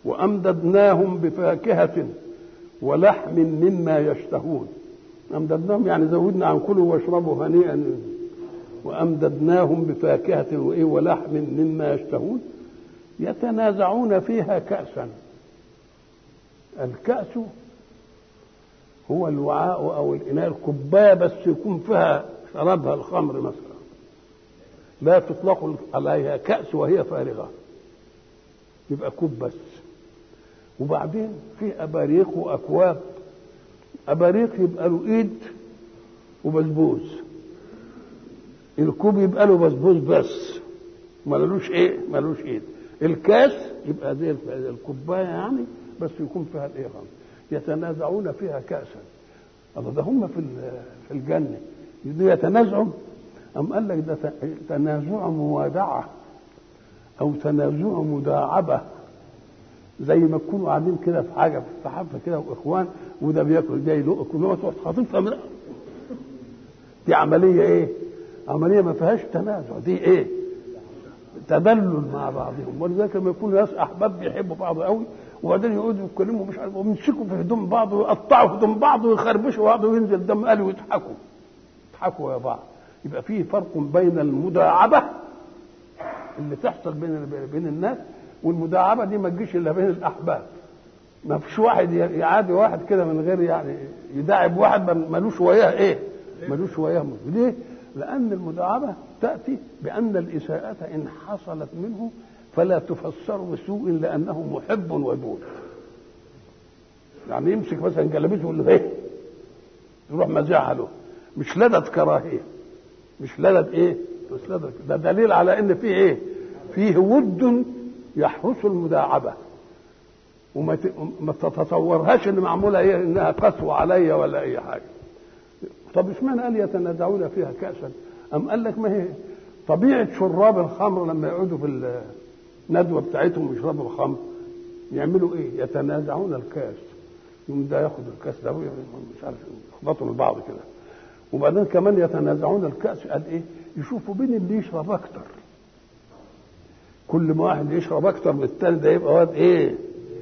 وأمددناهم بفاكهة ولحم مما يشتهون أمددناهم يعني زودنا عن كلوا واشربوا هنيئا وأمددناهم بفاكهة وإيه ولحم مما يشتهون يتنازعون فيها كأسا الكأس هو الوعاء أو الإناء الكوباية بس يكون فيها شربها الخمر مثلا لا تطلق عليها كأس وهي فارغة يبقى كوب بس وبعدين في أباريق وأكواب أباريق يبقى له إيد وبسبوس الكوب يبقى له بسبوس بس ملوش إيه ملوش إيد الكاس يبقى زي الكوباية يعني بس يكون فيها الإيه خمر يتنازعون فيها كأسا الله ده هم في في الجنة يتنازعوا أم قال لك ده تنازع موادعة أو تنازع مداعبة زي ما تكونوا قاعدين كده في حاجة في حفلة كده وإخوان وده بياكل ده يدق كلهم تروح خاطفها من دي عملية إيه؟ عملية ما فيهاش تنازع دي إيه؟ تدلل مع بعضهم ولذلك لما يكونوا ناس أحباب بيحبوا بعض قوي وبعدين يقعدوا يتكلموا مش عارف ويمسكوا في هدوم بعض ويقطعوا هدوم بعض ويخربشوا بعض وينزل دم قال ويضحكوا يضحكوا يا بعض يبقى في فرق بين المداعبة اللي تحصل بين بين الناس والمداعبة دي ما تجيش إلا بين الأحباب ما فيش واحد يعادي واحد كده من غير يعني يداعب واحد ملوش وياه إيه ملوش وياه ليه؟ لأن المداعبة تأتي بأن الإساءة إن حصلت منه فلا تفسر بسوء لأنه محب ودود يعني يمسك مثلا جلابيته يقول له ايه يروح مزعها له مش لدد كراهيه مش لدد ايه مش لدد ده دليل على ان فيه ايه فيه ود يحرس المداعبه وما ما تتصورهاش ان معموله ايه انها قسوه عليا ولا اي حاجه طب اشمعنى قال يتنازعون فيها كاسا ام قال لك ما هي طبيعه شراب الخمر لما يقعدوا في الندوه بتاعتهم يشربوا الخمر يعملوا ايه يتنازعون الكاس يوم ده ياخد الكاس ده مش عارف يخبطوا من بعض كده وبعدين كمان يتنازعون الكاس قال ايه يشوفوا مين اللي يشرب اكتر كل ما واحد يشرب اكتر من الثاني ده يبقى واد ايه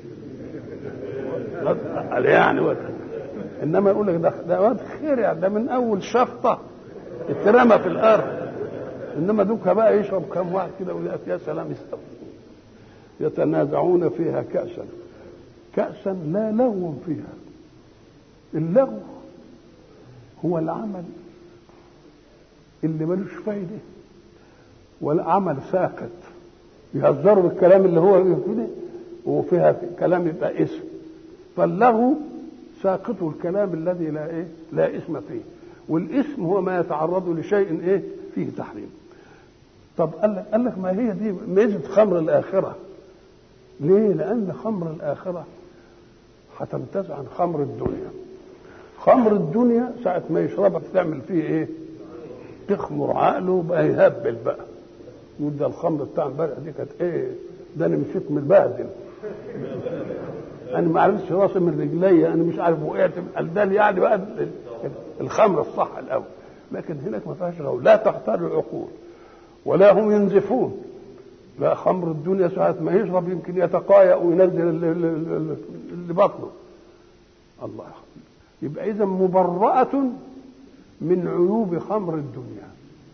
قال يعني واد انما يقول لك ده, ده واد خير يعني ده من اول شفطه اترمى في الارض انما دوكا بقى يشرب كم واحد كده ويقول يا سلام يستوي يتنازعون فيها كأسا كأسا لا لغو فيها اللغو هو العمل اللي ملوش فايدة ولا عمل ساكت يهزروا بالكلام اللي هو كده وفيها كلام يبقى اسم فاللغو ساقط الكلام الذي لا ايه لا اسم فيه والاسم هو ما يتعرض لشيء ايه فيه تحريم طب قال لك قال لك ما هي دي ميزه خمر الاخره ليه؟ لأن خمر الآخرة هتمتاز عن خمر الدنيا. خمر الدنيا ساعة ما يشربها تعمل فيه إيه؟ تخمر عقله بقى يهبل بقى. يقول ده الخمر بتاع امبارح دي كانت إيه؟ ده أنا مشيت متبهدل. أنا ما عرفتش راسي من رجلي أنا مش عارف وقعت قال يعني بقى الخمر الصح الأول. لكن هناك ما فيهاش غول لا تختار العقول ولا هم ينزفون لا خمر الدنيا ساعة ما يشرب يمكن يتقايأ وينزل اللي بطنه الله يبقى إذا مبرأة من عيوب خمر الدنيا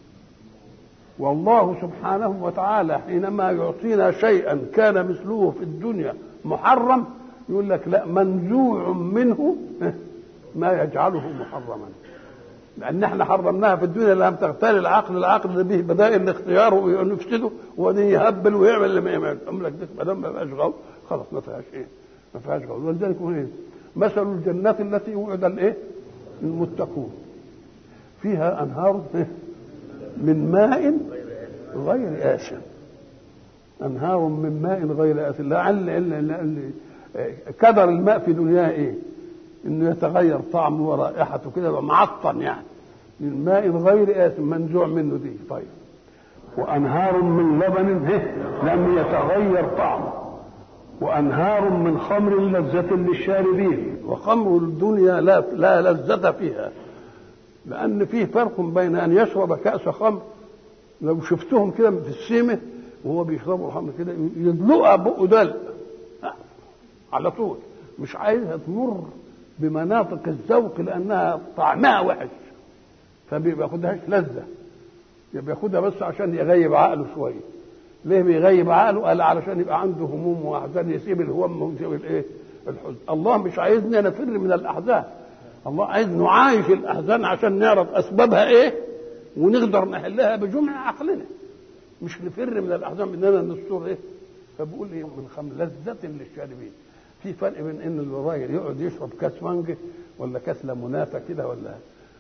والله سبحانه وتعالى حينما يعطينا شيئا كان مثله في الدنيا محرم يقول لك لا منزوع منه ما يجعله محرما لان احنا حرمناها في الدنيا لم تغتال العقل العقل اللي به بدائل الاختيار ونفسده وبعدين يهبل ويعمل اللي ما يعمل يقول لك ما دام ما فيهاش غول خلاص ما فيهاش ايه ما فيهاش غول ولذلك ايه مثل الجنات التي وعد الايه المتقون فيها انهار من ماء غير آسن انهار من ماء غير آسن لعل كدر الماء في دنياه ايه انه يتغير طعمه ورائحته كده يبقى معطن يعني من ماء غير آسن منزوع منه دي طيب وانهار من لبن لم يتغير طعمه وانهار من خمر لذة للشاربين وخمر الدنيا لا لا لذة فيها لأن فيه فرق بين أن يشرب كأس خمر لو شفتهم كده في السيمة وهو بيشربوا الخمر كده يدلقها بقه دلق على طول مش عايزها تمر بمناطق الذوق لانها طعمها وحش فبياخدهاش لذه بياخدها بس عشان يغيب عقله شويه ليه بيغيب عقله قال علشان يبقى عنده هموم واحزان يسيب الهم ويسيب الايه الحزن الله مش عايزنا نفر من الاحزان الله عايز نعايش الاحزان عشان نعرف اسبابها ايه ونقدر نحلها بجمع عقلنا مش نفر من الاحزان باننا نستر ايه فبقول ايه من خمر لذة للشاربين في فرق بين ان الراجل يقعد يشرب كاس مانجا ولا كاس ليموناته كده ولا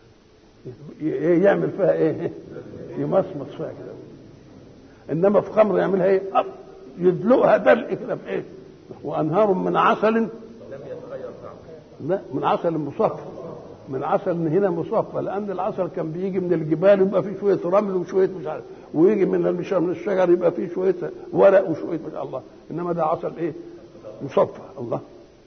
يعمل فيها ايه يمصمص فيها كده انما في خمر يعملها ايه يدلقها دلق كده في ايه وانهار من عسل لم يتغير لا من عسل مصفى من عسل هنا مصفى لان العسل كان بيجي من الجبال يبقى فيه شويه رمل وشويه مش عارف ويجي من من الشجر يبقى فيه شويه ورق وشويه مش الله انما ده عسل ايه مصفى الله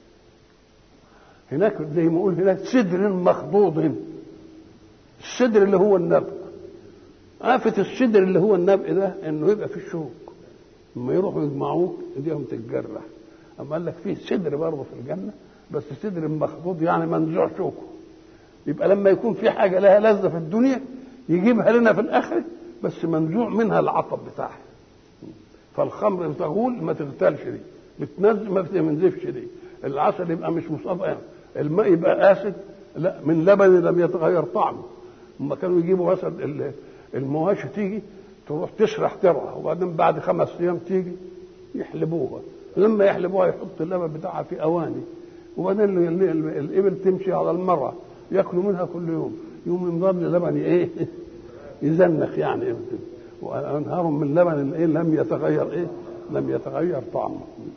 هناك زي ما يقول هناك سدر مخضوض السدر اللي هو النبق آفة السدر اللي هو النبق ده انه يبقى فيه شوك لما يروحوا يجمعوه ايديهم تتجرح اما قال لك فيه سدر برضه في الجنه بس سدر مخضوض يعني منزوع شوكه يبقى لما يكون في حاجه لها لذه في الدنيا يجيبها لنا في الاخره بس منزوع منها العطب بتاعها فالخمر تغول ما تغتالش دي بتنزل ما بتنزفش دي العسل يبقى مش مصاب الماء يبقى اسد لا من لبن لم يتغير طعمه هم كانوا يجيبوا مثلا المواشي تيجي تروح تشرح ترعى وبعدين بعد خمس ايام تيجي يحلبوها لما يحلبوها يحط اللبن بتاعها في اواني وبعدين الابل تمشي على المرة ياكلوا منها كل يوم يوم يمضان لبن ايه يزنخ يعني وانهار من لبن ايه لم يتغير ايه لم يتغير طعمه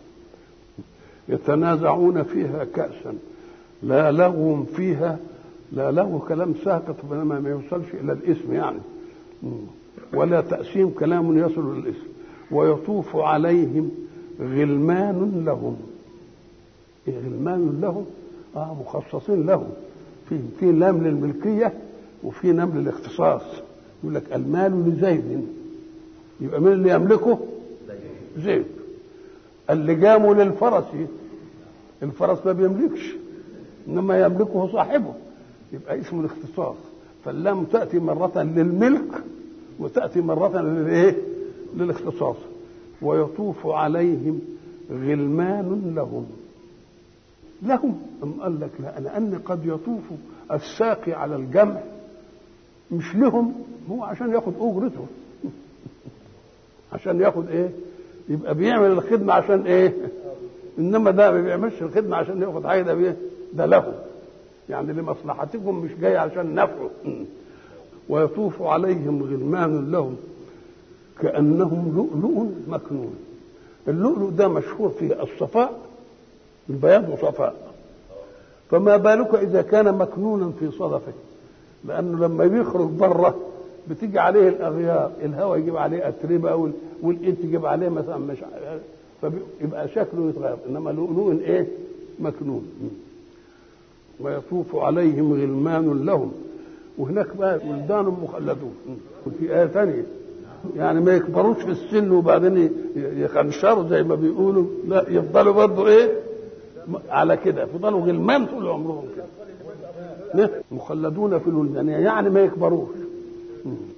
يتنازعون فيها كأسا لا لغو فيها لا لغو كلام ساقط بينما ما يوصلش الى الاسم يعني ولا تأسيم كلام يصل الى الاسم ويطوف عليهم غلمان لهم إيه غلمان لهم اه مخصصين لهم في في لام للملكيه وفي لام للاختصاص يقول لك المال لزيد يبقى مين اللي يملكه؟ زيد اللجام للفرس الفرس ما بيملكش انما يملكه صاحبه يبقى اسمه الاختصاص فاللام تاتي مره للملك وتاتي مره للايه؟ للاختصاص ويطوف عليهم غلمان لهم لهم أم قال لك لا لأن قد يطوف الساقي على الجمع مش لهم هو عشان ياخد أجرته عشان ياخد إيه يبقى بيعمل الخدمة عشان إيه إنما ده ما بيعملش الخدمة عشان ياخد حاجة ده بيه ده له يعني لمصلحتكم مش جاي عشان نفعه ويطوف عليهم غلمان لهم كأنهم لؤلؤ مكنون اللؤلؤ ده مشهور في الصفاء البياض وصفاء فما بالك اذا كان مكنونا في صدفه لانه لما بيخرج بره بتيجي عليه الاغيار الهواء يجيب عليه اتربه والانت يجيب عليه مثلا مش فيبقى شكله يتغير انما لؤلؤ ايه مكنون ويطوف عليهم غلمان لهم وهناك بقى ولدان مخلدون وفي ايه ثانيه يعني ما يكبروش في السن وبعدين يخنشروا زي ما بيقولوا لا يفضلوا برضه ايه على كده يفضلوا غلمان طول عمرهم كده مخلدون في الولدان يعني ما يكبروش